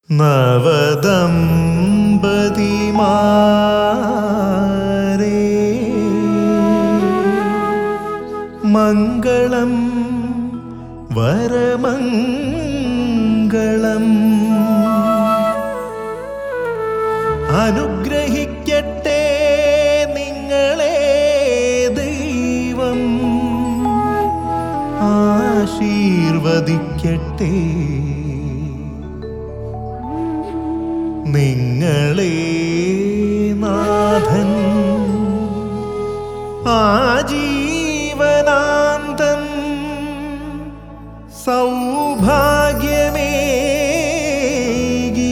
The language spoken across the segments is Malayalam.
നവദമ്പതിമാരേ മംഗളം വരമംഗളം അനുഗ്രഹിക്കട്ടെ നിങ്ങളെ ദൈവം ആശീർവദിക്കട്ടെ നിങ്ങളെ നാഥൻ ആജീവനാന്തം സൗഭാഗ്യമേകി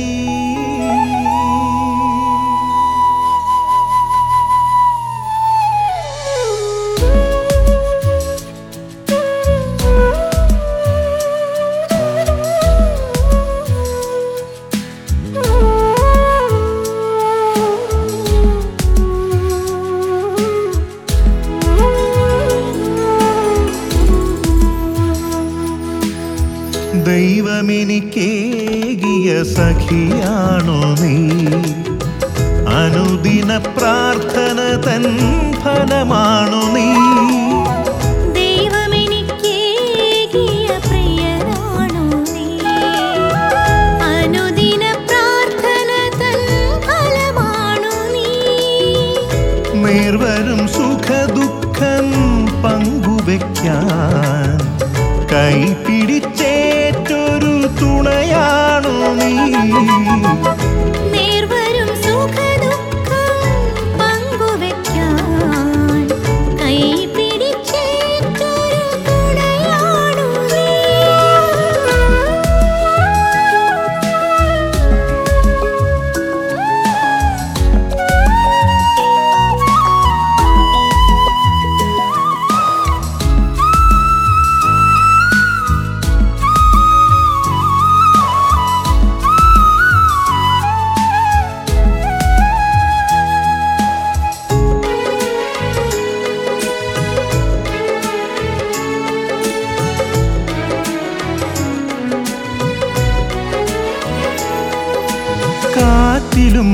ദൈവമെനിക്കേകിയ സഖിയാണോ നീ അനുദിന പ്രാർത്ഥന തൻ ഫലമാണു നീ ദൈവമെനിക്കേകിയ പ്രിയനാണു നീ അനുദിന പ്രാർത്ഥന തൻ ഫലമാണു നീ നേർവരും സുഖദുഃഖം പങ്കുവെക്കാൻ കൈപിടിച്ചേറ്റൊരു തുണയാണു നീ നേർവരും സുഖദുഃഖം പങ്കുവെക്കാൻ കൈപിടിച്ചേറ്റൊരു തുണയാണു നീ കാറ്റിലും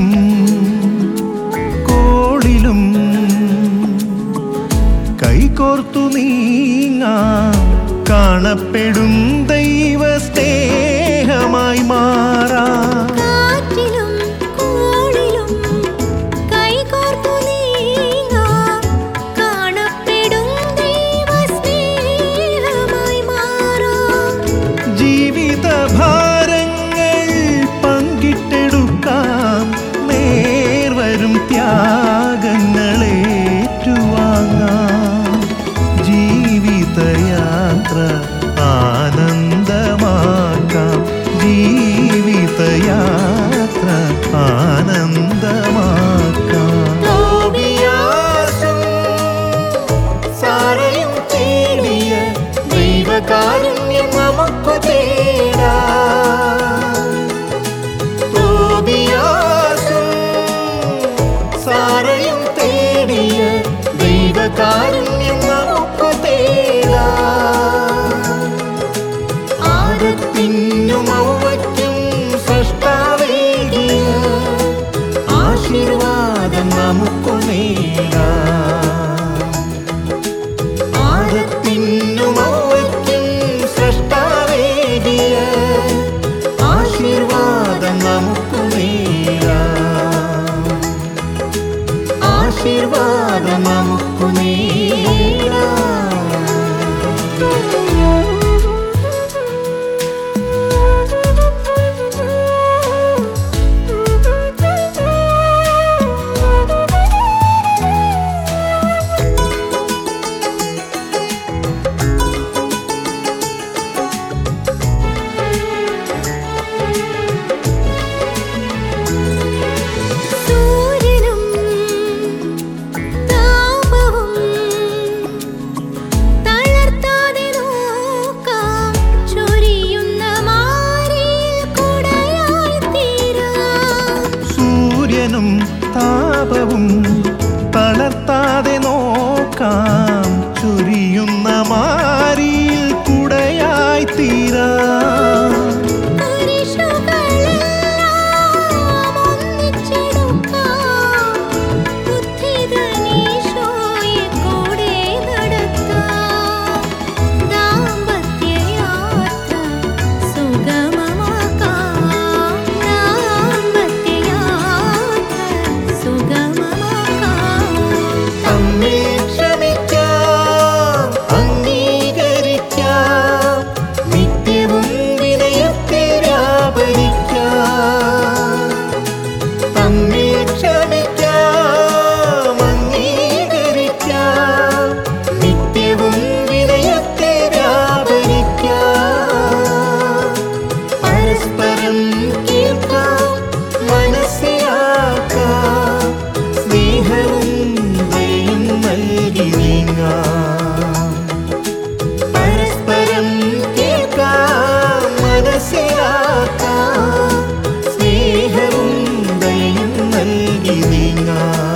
കോളിലും കൈകോർത്തു നീങ്ങാം കാണപ്പെടും ദൈവ സ്നേഹമായി മാറാം കാറ്റിലും കോളിലും കൈകോർത്തു നീങ്ങാം കാണപ്പെടും ദൈവസ്നേഹമായി മാറാം ജീവിത ഭാരങ്ങൾ പങ്കിട്ടെടുക്കാം നേർവരും ത്യാഗങ്ങളേറ്റുവാങ്ങാം ജീവിതയാത്ര ആനന്ദ പരസ്പരം കേൾക്കാം മനസ്സിലാക്കാം സ്നേഹവും ദയയും നൽകി നീങ്ങാം പരസ്പരം കേൾക്കാം മനസ്സിലാക്കാം സ്നേഹവും ദയയും നൽകി നീങ്ങാം